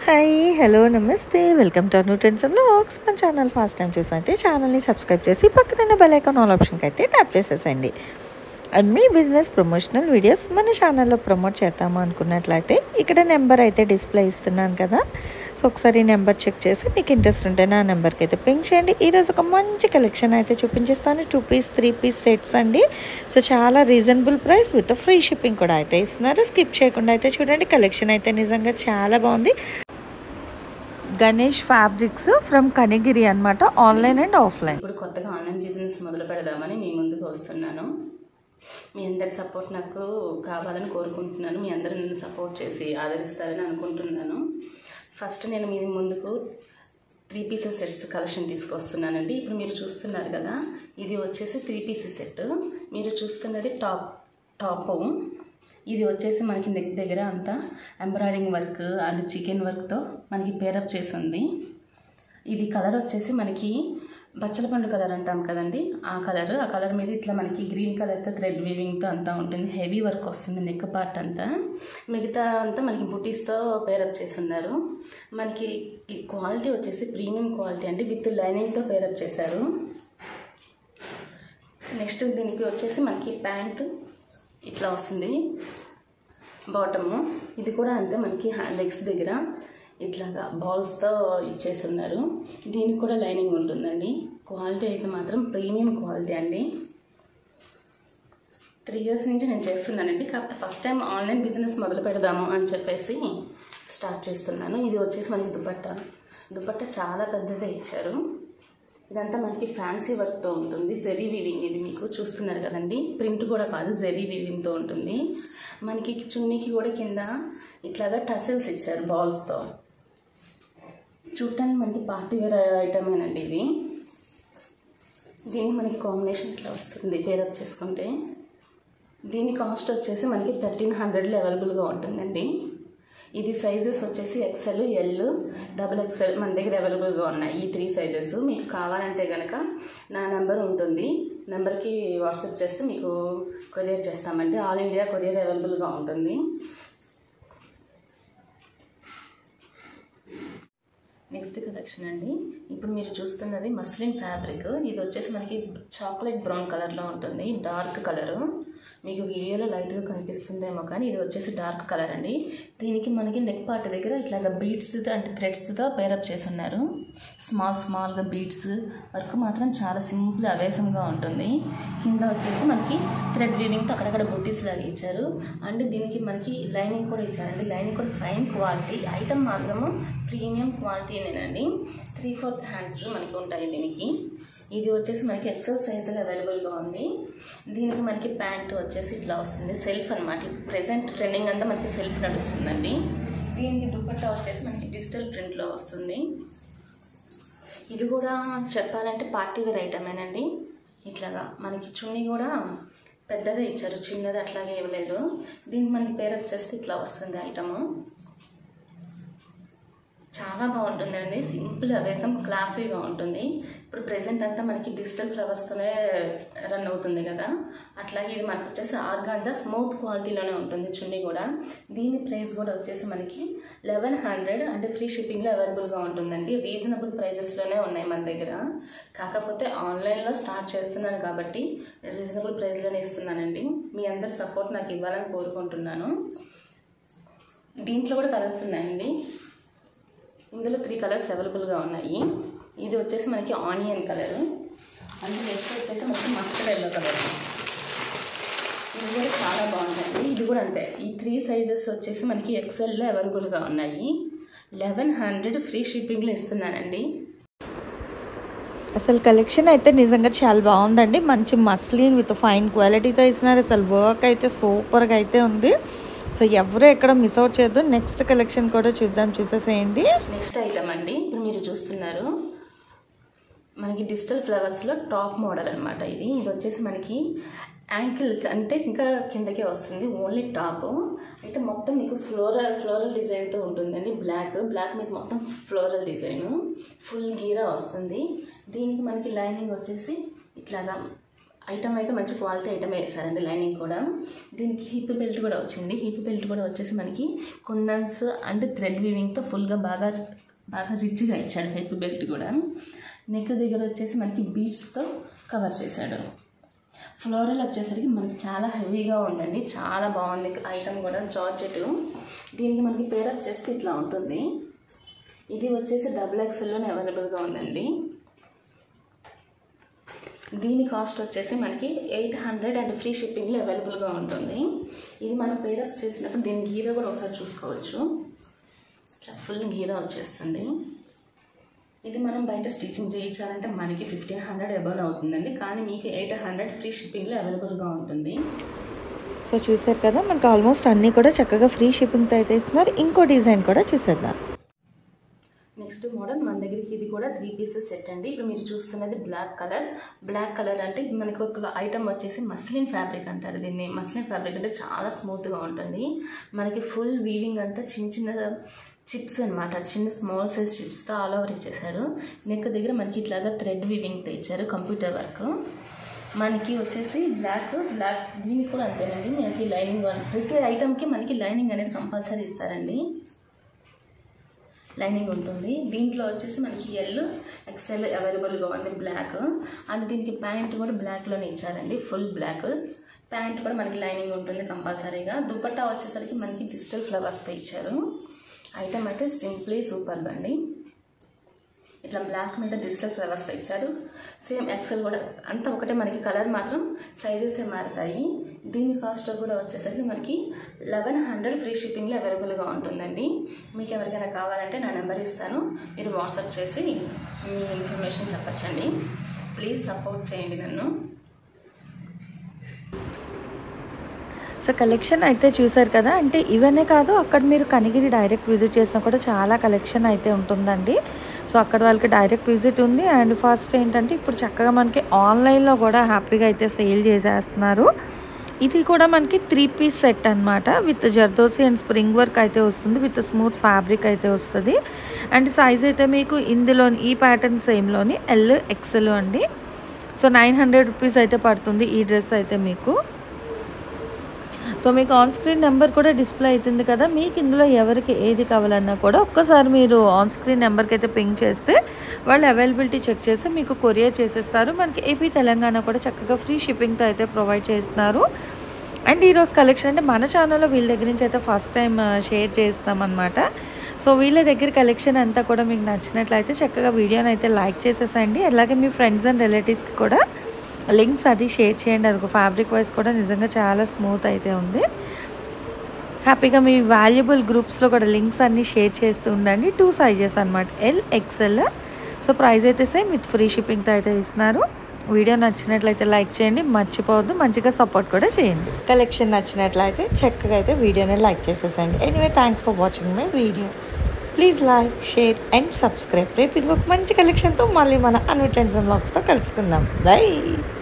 hi hello నమస్తే welcome to new trends blogs మన channel first time చూసైతే ఛానల్ని సబ్స్క్రైబ్ చేసి పక్కన బెల్ ఐకాన్ ఆల్ ఆప్షన్కి అయితే ట్యాప్ చేసేసండి అండ్ మీ బిజినెస్ ప్రమోషనల్ వీడియోస్ మన ఛానల్లో ప్రమోట్ చేద్దాము అనుకున్నట్లయితే ఇక్కడ నెంబర్ అయితే డిస్ప్లే ఇస్తున్నాను కదా సో ఒకసారి నెంబర్ చెక్ చేసి మీకు ఇంట్రెస్ట్ ఉంటే నా నెంబర్కి అయితే పింక్ చేయండి ఈరోజు ఒక మంచి కలెక్షన్ అయితే చూపించేస్తాను two piece three piece sets అండి సో చాలా reasonable price with free shipping కూడా అయితే ఇస్తున్నారు స్కిప్ చేయకుండా అయితే చూడండి కలెక్షన్ అయితే నిజంగా చాలా బాగుంది గణేష్ ఫ్యాబ్రిక్స్ ఫ్రమ్ కనిగిరి అనమాట ఆన్లైన్ అండ్ ఆఫ్లైన్ ఇప్పుడు కొత్తగా ఆన్లైన్ బిజినెస్ మొదలు పెడదామని మీ ముందుకు వస్తున్నాను మీ అందరి సపోర్ట్ నాకు కావాలని కోరుకుంటున్నాను మీ అందరూ నన్ను సపోర్ట్ చేసి ఆదరిస్తారని అనుకుంటున్నాను ఫస్ట్ నేను మీ ముందుకు త్రీ పీసెస్ సెట్స్ కలెక్షన్ తీసుకొస్తున్నానండి ఇప్పుడు మీరు చూస్తున్నారు కదా ఇది వచ్చేసి త్రీ పీసెస్ సెట్ మీరు చూస్తున్నది టాప్ టాప్ ఇది వచ్చేసి మనకి నెక్ దగ్గర అంతా ఎంబ్రాయిడింగ్ వర్క్ అండ్ చికెన్ వర్క్తో మనకి పేరప్ చేసి ఉంది ఇది కలర్ వచ్చేసి మనకి బచ్చల పండు కలర్ అంటాం కదండి ఆ కలర్ ఆ కలర్ మీద ఇట్లా మనకి గ్రీన్ కలర్తో థ్రెడ్ వీవింగ్తో అంతా ఉంటుంది హెవీ వర్క్ వస్తుంది నెక్ పార్ట్ అంతా మిగతా అంతా మనకి బుటీస్తో పేరప్ చేసి ఉన్నారు మనకి ఈ క్వాలిటీ వచ్చేసి ప్రీమియం క్వాలిటీ అండి విత్ లైనింగ్తో పేరప్ చేశారు నెక్స్ట్ దీనికి వచ్చేసి మనకి ప్యాంటు ఇట్లా వస్తుంది బాటము ఇది కూడా అంతే మనకి లెగ్స్ దగ్గర ఇట్లాగా బాల్స్తో ఇచ్చేసి ఉన్నారు దీనికి కూడా లైనింగ్ ఉంటుందండి క్వాలిటీ అయితే మాత్రం ప్రీమియం క్వాలిటీ అండి త్రీ ఇయర్స్ నుంచి నేను చేస్తున్నానండి కాకపోతే ఫస్ట్ టైం ఆన్లైన్ బిజినెస్ మొదలు పెడదాము అని చెప్పేసి స్టార్ట్ చేస్తున్నాను ఇది వచ్చేసి మనకి దుపట్ట దుపట్ట చాలా పెద్దదే ఇచ్చారు ఇదంతా మనకి ఫ్యాన్సీ వర్క్తో ఉంటుంది జెరీ వీవింగ్ ఇది మీకు చూస్తున్నారు కదండి ప్రింట్ కూడా కాదు జెరీ వీవింగ్తో ఉంటుంది మనకి చున్నీకి కూడా కింద ఇట్లాగా టసిల్స్ ఇచ్చారు బాల్స్తో చూడటానికి మనకి పార్టీ వేర్ ఐటమేనండి ఇది దీనికి మనకి కాంబినేషన్ ఇట్లా వస్తుంది పేరప్ చేసుకుంటే దీని కాస్ట్ వచ్చేసి మనకి థర్టీన్ హండ్రెడ్లో అవైలబుల్గా ఉంటుందండి ఇది సైజెస్ వచ్చేసి ఎక్సెల్ ఎల్ డబుల్ ఎక్సెల్ మన దగ్గర అవైలబుల్గా ఉన్నాయి ఈ త్రీ సైజెస్ మీకు కావాలంటే కనుక నా నెంబర్ ఉంటుంది నెంబర్కి వాట్సాప్ చేస్తే మీకు కొరియర్ చేస్తామండి ఆల్ ఇండియా కొరియర్ అవైలబుల్గా ఉంటుంది నెక్స్ట్ కలెక్షన్ అండి ఇప్పుడు మీరు చూస్తున్నది మస్లిన్ ఫ్యాబ్రిక్ ఇది వచ్చేసి మనకి చాక్లెట్ బ్రౌన్ కలర్లో ఉంటుంది డార్క్ కలరు మీకు వీడియోలో లైట్గా కనిపిస్తుందేమో కానీ ఇది వచ్చేసి డార్క్ కలర్ అండి దీనికి మనకి నెక్ పార్ట్ దగ్గర ఇట్లాగ బీడ్స్ అంటే థ్రెడ్స్తో పేరప్ చేసి ఉన్నారు స్మాల్ స్మాల్గా బీడ్స్ వర్క్ మాత్రం చాలా సింపుల్ అవేసంగా ఉంటుంది కింద వచ్చేసి మనకి థ్రెడ్ వీవింగ్తో అక్కడక్కడ బుట్టీస్ లాగా ఇచ్చారు అండ్ దీనికి మనకి లైనింగ్ కూడా ఇచ్చారండి లైనింగ్ కూడా ఫైన్ క్వాలిటీ ఐటమ్ మాత్రము ప్రీమియం క్వాలిటీనేనండి త్రీ ఫోర్త్ హ్యాండ్స్ మనకి ఉంటాయి దీనికి ఇది వచ్చేసి మనకి ఎక్సెల్ సైజులో అవైలబుల్గా ఉంది దీనికి మనకి ప్యాంట్ వచ్చేసి ఇట్లా వస్తుంది సెల్ఫ్ అనమాట ప్రెసెంట్ ట్రెండింగ్ అంతా మనకి సెల్ఫ్ నడుస్తుందండి దీనికి దుపట్టా వచ్చేసి మనకి డిజిటల్ ప్రింట్లో వస్తుంది ఇది కూడా చెప్పాలంటే పార్టీ వేర్ ఐటమేనండి ఇట్లాగా మనకి చున్నీ కూడా పెద్దదే ఇచ్చారు చిన్నది అట్లాగే ఇవ్వలేదు దీనికి మనకి పేరు వచ్చేసి ఇట్లా వస్తుంది ఐటము చాలా బాగుంటుందండి సింపుల్ అవేసం క్లాసీగా ఉంటుంది ఇప్పుడు ప్రెసెంట్ అంతా మనకి డిజిటల్ ఫ్లవర్స్తోనే రన్ అవుతుంది కదా అట్లాగే ఇది మనకు వచ్చేసి ఆర్గాంజా స్మూత్ క్వాలిటీలోనే ఉంటుంది చున్నీ కూడా దీని ప్రైస్ కూడా వచ్చేసి మనకి లెవెన్ హండ్రెడ్ అంటే ఫ్రీ షిప్పింగ్లో అవైలబుల్గా ఉంటుందండి రీజనబుల్ ప్రైజెస్లోనే ఉన్నాయి మన దగ్గర కాకపోతే ఆన్లైన్లో స్టార్ట్ చేస్తున్నాను కాబట్టి రీజనబుల్ ప్రైస్లోనే ఇస్తున్నానండి మీ అందరి సపోర్ట్ నాకు ఇవ్వాలని కోరుకుంటున్నాను దీంట్లో కూడా కలర్స్ ఉన్నాయండి ఇందులో త్రీ కలర్స్ అవైలబుల్గా ఉన్నాయి ఇది వచ్చేసి మనకి ఆనియన్ కలర్ అండ్ నెక్స్ట్ వచ్చేసి మనకి మస్టర్డ్ ఎల్లో కలర్ ఇది కూడా చాలా బాగుందండి ఇది కూడా అంతే ఈ త్రీ సైజెస్ వచ్చేసి మనకి ఎక్సెల్లో అవైలబుల్గా ఉన్నాయి లెవెన్ హండ్రెడ్ ఫ్రీ షిప్పింగ్లో ఇస్తున్నానండి అసలు కలెక్షన్ అయితే నిజంగా చాలా బాగుందండి మంచి మస్లిన్ విత్ ఫైన్ క్వాలిటీతో ఇస్తున్నారు అసలు వర్క్ అయితే సూపర్గా అయితే ఉంది సో ఎవరు ఎక్కడ మిస్ అవుట్ చేయొద్దు నెక్స్ట్ కలెక్షన్ కూడా చూద్దాం చూసేసేయండి నెక్స్ట్ ఐటమ్ అండి ఇప్పుడు మీరు చూస్తున్నారు మనకి డిజిటల్ ఫ్లవర్స్లో టాప్ మోడల్ అనమాట ఇది ఇది వచ్చేసి మనకి యాంకిల్ అంటే ఇంకా కిందకే వస్తుంది ఓన్లీ టాప్ అయితే మొత్తం మీకు ఫ్లోరల్ ఫ్లోరల్ డిజైన్తో ఉంటుందండి బ్లాక్ బ్లాక్ మీద మొత్తం ఫ్లోరల్ డిజైన్ ఫుల్ గీరా వస్తుంది దీనికి మనకి లైనింగ్ వచ్చేసి ఇట్లాగా ఐటమ్ అయితే మంచి క్వాలిటీ ఐటమ్ వేసారండి లైనింగ్ కూడా దీనికి హిప్ బెల్ట్ కూడా వచ్చింది హిప్ బెల్ట్ కూడా వచ్చేసి మనకి కుందన్స్ అండ్ థ్రెడ్ వీవింగ్తో ఫుల్గా బాగా బాగా రిచ్గా ఇచ్చాడు హిప్ బెల్ట్ కూడా నెక్ దగ్గర వచ్చేసి మనకి బీడ్స్తో కవర్ చేశాడు ఫ్లోరల్ వచ్చేసరికి మనకి చాలా హెవీగా ఉందండి చాలా బాగుంది ఐటమ్ కూడా జార్జెట్ దీనికి మనకి పేరప్ చేస్తే ఇట్లా ఉంటుంది ఇది వచ్చేసి డబుల్ ఎక్స్ఎల్లోనే అవైలబుల్గా ఉందండి దీని కాస్ట్ వచ్చేసి మనకి ఎయిట్ హండ్రెడ్ అండ్ ఫ్రీ షిప్పింగ్లో అవైలబుల్గా ఉంటుంది ఇది మనం పేరప్ చేసినప్పుడు దీని గీర కూడా ఒకసారి చూసుకోవచ్చు ఇట్లా ఫుల్ గీర వచ్చేస్తుంది ఇది మనం బయట స్టిచ్చింగ్ చేయించాలంటే మనకి ఫిఫ్టీన్ హండ్రెడ్ అబౌవ్ అవుతుందండి కానీ మీకు ఎయిట్ హండ్రెడ్ ఫ్రీ షిప్పింగ్లో అవైలబుల్గా ఉంటుంది సో చూసారు కదా మనకు ఆల్మోస్ట్ అన్నీ కూడా చక్కగా ఫ్రీ షిప్పింగ్తో అయితే ఇస్తున్నారు ఇంకో డిజైన్ కూడా చూసేద్దాం నెక్స్ట్ మోడల్ మన దగ్గరికి ఇది కూడా త్రీ పీసెస్ సెట్ అండి ఇప్పుడు మీరు చూస్తున్నది బ్లాక్ కలర్ బ్లాక్ కలర్ అంటే ఇది మనకి ఒక ఐటమ్ వచ్చేసి మస్లిన్ ఫ్యాబ్రిక్ అంటారు దీన్ని మస్లిన్ ఫ్యాబ్రిక్ అంటే చాలా స్మూత్గా ఉంటుంది మనకి ఫుల్ వీవింగ్ అంతా చిన్న చిన్న చిప్స్ అనమాట చిన్న స్మాల్ సైజ్ చిప్స్తో ఆల్ ఓవర్ ఇచ్చేసాడు నెక్ దగ్గర మనకి ఇట్లాగా థ్రెడ్ వీవింగ్తో ఇచ్చారు కంప్యూటర్ వర్క్ మనకి వచ్చేసి బ్లాక్ బ్లాక్ దీనికి కూడా అంతేనండి మనకి లైనింగ్ ప్రతి ఐటమ్కి మనకి లైనింగ్ అనేది కంపల్సరీ ఇస్తారండి లైనింగ్ ఉంటుంది దీంట్లో వచ్చేసి మనకి ఎల్ ఎక్సెల్ అవైలబుల్గా ఉంది బ్లాక్ అండ్ దీనికి ప్యాంట్ కూడా బ్లాక్లోనే ఇచ్చారండి ఫుల్ బ్లాక్ ప్యాంట్ కూడా మనకి లైనింగ్ ఉంటుంది కంపల్సరీగా దుపట్టా వచ్చేసరికి మనకి డిజిటల్ ఫ్లవర్స్తో ఇచ్చారు ఐటమ్ అయితే సింప్లీ సూపర్ అండి ఇట్లా బ్లాక్ మీద డిజిటల్ ఫ్లవర్స్తో ఇచ్చారు సేమ్ ఎక్సెల్ కూడా అంతా ఒకటే మనకి కలర్ మాత్రం సైజెస్ మారుతాయి దీని కాస్ట్ కూడా వచ్చేసరికి మనకి లెవెన్ హండ్రెడ్ ఫ్రీ షిప్పింగ్లో అవైలబుల్గా ఉంటుందండి మీకు ఎవరికైనా కావాలంటే నా నెంబర్ ఇస్తాను మీరు వాట్సాప్ చేసి మీ ఇన్ఫర్మేషన్ చెప్పచ్చండి ప్లీజ్ సపోర్ట్ చేయండి నన్ను సో కలెక్షన్ అయితే చూసారు కదా అంటే ఇవన్నీ కాదు అక్కడ మీరు కనిగిరి డైరెక్ట్ విజిట్ చేసినా కూడా చాలా కలెక్షన్ అయితే ఉంటుందండి సో అక్కడ వాళ్ళకి డైరెక్ట్ విజిట్ ఉంది అండ్ ఫస్ట్ ఏంటంటే ఇప్పుడు చక్కగా మనకి ఆన్లైన్లో కూడా హ్యాపీగా అయితే సేల్ చేసేస్తున్నారు ఇది కూడా మనకి త్రీ పీస్ సెట్ అనమాట విత్ జర్దోసి అండ్ స్ప్రింగ్ వర్క్ అయితే వస్తుంది విత్ స్మూత్ ఫ్యాబ్రిక్ అయితే వస్తుంది అండ్ సైజ్ అయితే మీకు ఇందులోని ఈ ప్యాటర్న్ సేమ్లోని ఎల్ ఎక్సెల్ అండి సో నైన్ హండ్రెడ్ రూపీస్ అయితే పడుతుంది ఈ డ్రెస్ అయితే మీకు సో మీకు ఆన్ స్క్రీన్ నెంబర్ కూడా డిస్ప్లే అవుతుంది కదా మీకు ఇందులో ఎవరికి ఏది కావాలన్నా కూడా ఒక్కసారి మీరు ఆన్ స్క్రీన్ నెంబర్కి అయితే పింక్ చేస్తే వాళ్ళు అవైలబిలిటీ చెక్ చేసి మీకు కొరియర్ చేసేస్తారు మనకి ఏపీ తెలంగాణ కూడా చక్కగా ఫ్రీ షిప్పింగ్తో అయితే ప్రొవైడ్ చేస్తున్నారు అండ్ ఈరోజు కలెక్షన్ అంటే మన ఛానల్లో వీళ్ళ దగ్గర నుంచి అయితే ఫస్ట్ టైం షేర్ చేస్తాం అనమాట సో వీళ్ళ దగ్గర కలెక్షన్ అంతా కూడా మీకు నచ్చినట్లయితే చక్కగా వీడియోని అయితే లైక్ చేసేసండి అలాగే మీ ఫ్రెండ్స్ అండ్ రిలేటివ్స్కి కూడా లింక్స్ అది షేర్ చేయండి అది ఒక ఫ్యాబ్రిక్ వైజ్ కూడా నిజంగా చాలా స్మూత్ అయితే ఉంది హ్యాపీగా మీ వాల్యుబుల్ గ్రూప్స్లో కూడా లింక్స్ అన్నీ షేర్ చేస్తూ ఉండండి టూ సైజెస్ అనమాట ఎల్ ఎక్సెల్ సో ప్రైస్ అయితే సేమ్ విత్ ఫ్రీ షిప్పింగ్తో అయితే ఇస్తున్నారు వీడియో నచ్చినట్లయితే లైక్ చేయండి మర్చిపోవద్దు మంచిగా సపోర్ట్ కూడా చేయండి కలెక్షన్ నచ్చినట్లయితే చక్కగా అయితే వీడియోని లైక్ చేసేసండి anyway thanks for watching my video please like share and subscribe రేపు ఇంకొక మంచి కలెక్షన్తో మళ్ళీ మన అన్విటెన్స్ బ్లాగ్స్తో కలుసుకుందాం బై